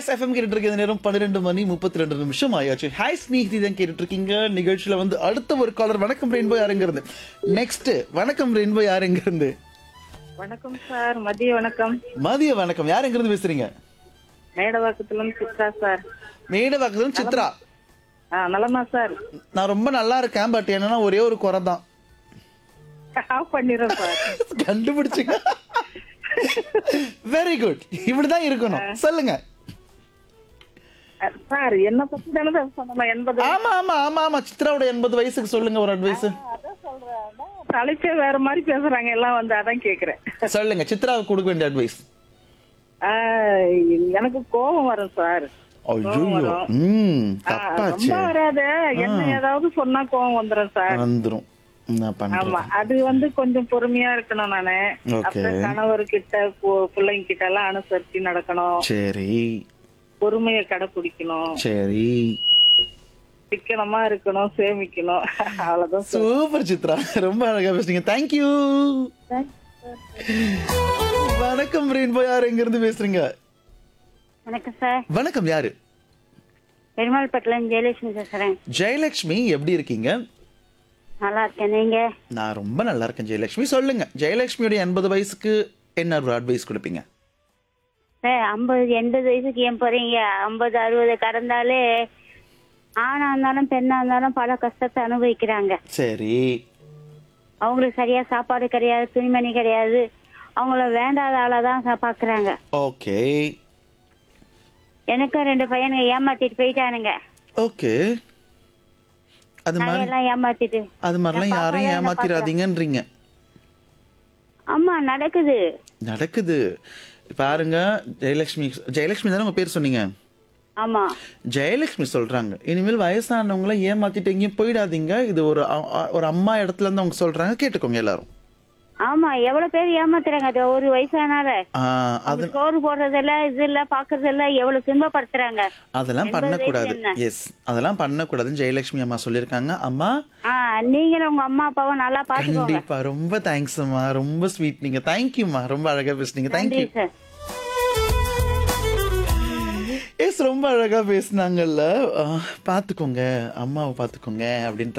S FM கேட்டுட்டு இருக்க நேரம் பன்னிரெண்டு மணி முப்பத்தி ரெண்டு நிமிஷம் ஆயாச்சு ஹாய் ஸ்நேகிதி தான் கேட்டுட்டு இருக்கீங்க நிகழ்ச்சியில வந்து அடுத்த ஒரு காலர் வணக்கம் ரெயின்போ யாருங்கிறது நெக்ஸ்ட் வணக்கம் ரெயின்போ யாருங்கிறது வணக்கம் சார் மதிய வணக்கம் மதிய வணக்கம் யாருங்கிறது பேசுறீங்க மேடவாக்கத்துல இருந்து சித்ரா சார் மேடவாக்கத்துல சித்ரா ஆ நலமா சார் நான் ரொம்ப நல்லா இருக்கேன் பட் என்னன்னா ஒரே ஒரு குறை தான் ஆஃப் பண்ணிடுறேன் சார் கண்டுபிடிச்சுங்க வெரி குட் இப்படிதான் இருக்கணும் சொல்லுங்க அஹ், சார் என்ன பத்தி தானே சார் சொன்னோம் எண்பது ஆமா ஆமா ஆமா ஆமா சித்ராவோட எண்பது வயசுக்கு சொல்லுங்க ஒரு அட்வைஸ் அதான் சொல்றேன் அதான் தலைப்பே வேற மாதிரி பேசுறாங்க எல்லாம் வந்து அதான் கேக்குறேன் சொல்லுங்க சித்ராவுக்கு கொடுக்க வேண்டிய அட்வைஸ் ஆஹ், எனக்கு கோபம் வரும் சார் ஐயோ ம் ஆ, தப்பாச்சு ரொம்ப வராது என்ன ஏதாவது சொன்னா கோபம் வந்துரும் சார் வந்துரும் நான் பண்றேன் ஆமா அது வந்து கொஞ்சம் பொறுமையா இருக்கணும் நானு Okay. அப்புறம் கணவர்கிட்ட பு- பிள்ளைங்க கிட்ட எல்லாம் அனுசரிச்சு நடக்கணும் சரி பொறுமையை கடைபிடிக்கணும் சரி சிக்கனமா இருக்கணும் சேமிக்கணும் அவ்வளவுதான் சார். சூப்பர் சித்ரா ரொம்ப அழகா பேசுறீங்க தேங்க்யூ வணக்கம் ரெயின்போ யார் எங்க இருந்து பேசுறீங்க வணக்கம் சார் வணக்கம் யாரு பெருமாள்பட்டில ஜெயலட்சுமி பேசுறேன் ஜெயலட்சுமி எப்படி இருக்கீங்க நல்லா இருக்கேன் நீங்க நான் ரொம்ப நல்லா இருக்கேன் ஜெயலட்சுமி சொல்லுங்க ஜெயலட்சுமியோட எண்பது வயசுக்கு என்ன ஒரு அட்வைஸ் கொடுப்பீங்க சார் ஐம்பது எண்பது வயசுக்கு ஏன் போறீங்க ஐம்பது அறுபது கடந்தாலே ஆணா இருந்தாலும் பெண்ணா இருந்தாலும் பல கஷ்டத்தை அனுபவிக்கிறாங்க சரி அவங்களுக்கு சரியா சாப்பாடு கிடையாது துணிமணி கிடையாது அவங்கள வேண்டாத ஆளா தான் பாக்குறாங்க ஓகே எனக்கும் ரெண்டு பையனுங்க ஏமாத்திட்டு போயிட்டானுங்க ஓகே அது மாதிரி நகையெல்லாம் ஏமாத்திட்டு அது மாதிரிலாம் யாரையும் ஏமாத்திராதீங்கன்றீங்க ஆமா நடக்குது நடக்குது பாருங்க ஜெயலட்சுமி ஜெயலட்சுமி தானே உங்க பேர் சொன்னீங்க ஆமா ஜெயலட்சுமி சொல்றாங்க இனிமேல் வயசானவங்கள ஏமாத்திட்டு எங்கேயும் போயிடாதீங்க இது ஒரு அ- அ- ஒரு அம்மா இடத்துல இருந்து அவங்க சொல்றாங்க கேட்டுக்கோங்க எல்லாரும் ஆமா எவ்வளவு பேர் ஏமாத்துறாங்க அது ஒரு வயசானால ஆ, அது சோறு போடுறதில்ல இது இல்ல பாக்குறது இல்ல எவ்வளவு துன்பப்படுத்துறாங்க அதெல்லாம் எண்பது பண்ணக்கூடாது வயசு என்ன? எஸ் அதெல்லாம் பண்ணக்கூடாதுன்னு ஜெயலட்சுமி அம்மா சொல்லியிருக்காங்க அம்மா ஆ நீங்களும் உங்க அம்மா அப்பாவும் நல்லா பாத்துக்கோங்க கண்டிப்பா ரொம்ப தேங்க்ஸ் அம்மா ரொம்ப ஸ்வீட் நீங்க தேங்க்யூம்மா ரொம்ப அழகா பேசுனீங்க நன்றி தேங்க்யூ சார் எஸ் ரொம்ப அழகா பேசுனாங்கல்ல ஆ, பாத்துக்கோங்க அம்மாவை பாத்துக்கோங்க அப்படின்ற